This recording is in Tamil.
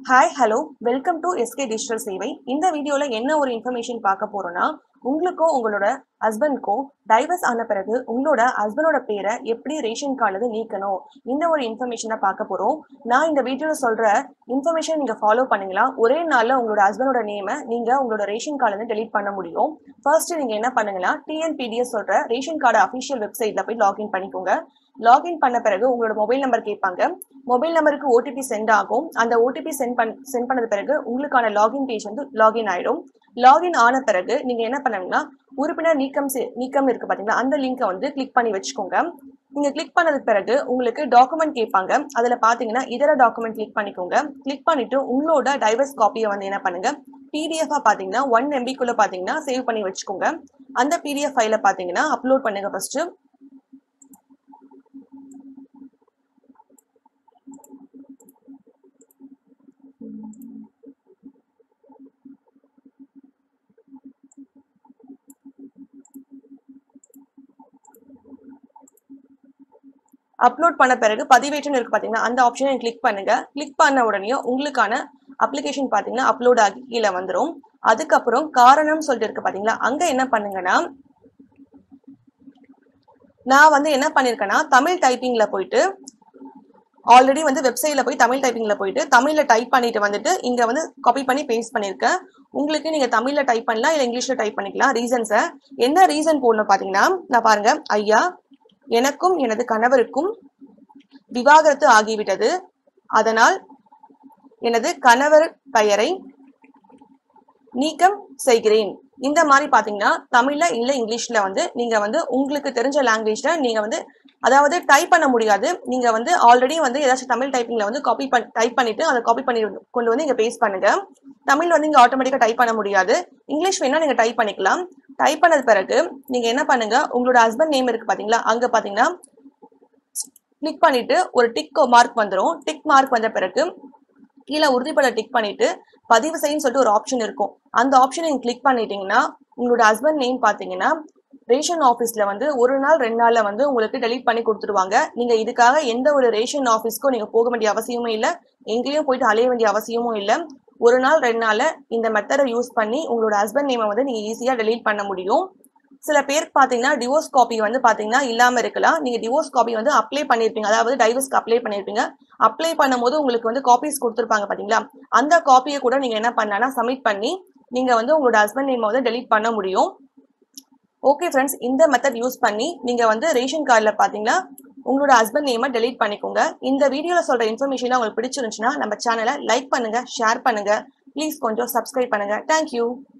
hi hello welcome to SK digital சேவை இந்த வீடியோல என்ன ஒரு இன்ஃபர்மேஷன் பார்க்க போறோம்னா உங்களுக்கோ உங்களோட ஹஸ்பண்ட்க்கோ டைவர்ஸ் ஆன பிறகு உங்களோட ஹஸ்பண்டோட பேரை எப்படி ரேஷன் கார்டுல நீக்கணும் இந்த ஒரு இன்ஃபர்மேஷனை பார்க்க போறோம் நான் இந்த வீடியோல சொல்ற இன்ஃபர்மேஷன் நீங்க ஃபாலோ பண்ணீங்களா ஒரே நாள்ல உங்களோட ஹஸ்பண்டோட நேமை நீங்க உங்களோட ரேஷன் கார்டுல இருந்து டெலீட் பண்ண முடியும் ஃபர்ஸ்ட் நீங்க என்ன பண்ணுங்கன்னா டிஎன்பிடிஎஸ் சொல்ற ரேஷன் கார்டு அஃபிஷியல் வெப்சைட்ல போய் லாகின் பண்ணிக்கோங்க லாகின் பண்ண பிறகு உங்களோட மொபைல் நம்பர் கேட்பாங்க மொபைல் நம்பருக்கு ஓடிபி சென்ட் ஆகும் அந்த ஓடிபி சென்ட் பண் சென்ட் பண்ணது பிறகு உங்களுக்கான லாகின் பேஜ் வந்து லாகின் ஆயிடும் லாகின் ஆன பிறகு நீங்க என்ன பண்ணுங்கன்னா உறுப்பினர் நீக்கம் செ- நீக்கம் இருக்கு பாத்தீங்களா அந்த லிங்கை வந்து கிளிக் பண்ணி வச்சுக்கோங்க நீங்க கிளிக் பண்ணதுக்கு பிறகு உங்களுக்கு டாக்குமெண்ட் கேட்பாங்க அதுல பாத்தீங்கன்னா இதர டாக்குமெண்ட் கிளிக் பண்ணிக்கோங்க கிளிக் பண்ணிட்டு உங்களோட டைவர்ஸ் காப்பியை வந்து என்ன பண்ணுங்க பிடிஎஃபா பாத்தீங்கன்னா ஒன் எம்பிக்குள்ள பாத்தீங்கன்னா சேவ் பண்ணி வச்சுக்கோங்க அந்த பிடிஎஃப் ஃபைல பாத்தீங்கன்னா அப்லோட் பண்ணுங்க ஃபர்ஸ்ட் அப்லோட் பண்ண பிறகு பதிவேற்றுன்னு இருக்கு பாத்தீங்கன்னா அந்த ஆப்ஷனை கிளிக் பண்ணுங்க கிளிக் பண்ண உடனே உங்களுக்கான அப்ளிகேஷன் பாத்தீங்கன்னா அப்லோட் ஆகி கீழே வந்துரும் அதுக்கப்புறம் காரணம் சொல்லிட்டு இருக்கு பாத்தீங்களா அங்க என்ன பண்ணுங்கன்னா நான் வந்து என்ன பண்ணிருக்கேன்னா தமிழ் டைப்பிங்ல போயிட்டு ஆல்ரெடி வந்து வெப்சைட்ல போய் தமிழ் டைப்பிங்ல போயிட்டு தமிழ்ல டைப் பண்ணிட்டு வந்துட்டு இங்க வந்து காப்பி பண்ணி பேஸ்ட் பண்ணிருக்கேன் உங்களுக்கு நீங்க தமிழ்ல டைப் பண்ணலாம் இல்ல இங்கிலீஷ்ல டைப் பண்ணிக்கலாம் ரீசன்ஸை என்ன ரீசன் போடணும் பாத்தீங்கன்னா நான் பாருங்க ஐயா எனக்கும் எனது கணவருக்கும் விவாகரத்து ஆகிவிட்டது அதனால் எனது கணவர் பெயரை நீக்கம் செய்கிறேன் இந்த மாதிரி பாத்தீங்கன்னா தமிழ்ல இல்ல இங்கிலீஷ்ல வந்து நீங்க வந்து உங்களுக்கு தெரிஞ்ச லாங்குவேஜ்ல நீங்க வந்து அதாவது டைப் பண்ண முடியாது நீங்க வந்து ஆல்ரெடி வந்து ஏதாச்சும் தமிழ் டைப்பிங்ல வந்து காப்பி பண்ணி டைப் பண்ணிட்டு அதை காப்பி பண்ணி கொண்டு வந்து இங்க பேஸ்ட் பண்ணுங்க தமிழ் வந்து இங்க ஆட்டோமேட்டிக்கா டைப் பண்ண முடியாது இங்கிலீஷ் வேணா நீங்க டைப் பண்ணிக்கலாம் டைப் பண்ணது பிறகு நீங்க என்ன பண்ணுங்க உங்களோட ஹஸ்பண்ட் நேம் இருக்கு பாத்தீங்களா அங்க பாத்தீங்கன்னா கிளிக் பண்ணிட்டு ஒரு டிக் மார்க் வந்துரும் டிக் மார்க் வந்த பிறகு கீழே உறுதிப்பட டிக் பண்ணிட்டு பதிவு செய்யும் சொல்லிட்டு ஒரு ஆப்ஷன் இருக்கும் அந்த ஆப்ஷனை நீங்க கிளிக் பண்ணிட்டீங்கன்னா உங்களோட ஹஸ்பண்ட் நேம் பாத்தீங்கன்னா ரேஷன் ஆஃபீஸ்ல வந்து ஒரு நாள் ரெண்டு நாள்ல வந்து உங்களுக்கு டெலீட் பண்ணி கொடுத்துருவாங்க நீங்க இதுக்காக எந்த ஒரு ரேஷன் ஆஃபீஸ்க்கும் நீங்க போக வேண்டிய அவசியமும் இல்லை எங்கேயும் போயிட்டு அலைய வேண்டிய அவசியமும் இல்லை ஒரு நாள் ரெண்டு நாள்ல இந்த மெத்தடை யூஸ் பண்ணி உங்களோட ஹஸ்பண்ட் நேமை வந்து நீங்க ஈஸியா டெலீட் பண்ண முடியும் சில பேருக்கு பாத்தீங்கன்னா டிவோர்ஸ் காப்பி வந்து பாத்தீங்கன்னா இல்லாம இருக்கலாம் நீங்க டிவோர்ஸ் காப்பி வந்து அப்ளை பண்ணிருப்பீங்க அதாவது டைவர்ஸ்க்கு அப்ளை பண்ணிருப்பீங்க அப்ளை பண்ணும்போது உங்களுக்கு வந்து காப்பீஸ் கொடுத்துருப்பாங்க பாத்தீங்களா அந்த காப்பியை கூட நீங்க என்ன பண்ணலாம் சப்மிட் பண்ணி நீங்க வந்து உங்களோட ஹஸ்பண்ட் நேமை வந்து டெலீட் பண்ண முடியும் ஓகே ஃப்ரெண்ட்ஸ் இந்த மெத்தட் யூஸ் பண்ணி நீங்க வந்து ரேஷன் கார்டில் பாத்தீங்கன்னா உங்களோட ஹஸ்பண்ட் நேமை டெலீட் பண்ணிக்கோங்க இந்த வீடியோல சொல்ற இன்ஃபர்மேஷன் உங்களுக்கு பிடிச்சிருந்துச்சுன்னா நம்ம சேனலை லைக் பண்ணுங்க ஷேர் பண்ணுங்க ப்ளீஸ் கொஞ்சம் சப்ஸ்கிரைப் பண்ணுங்க தேங்க்யூ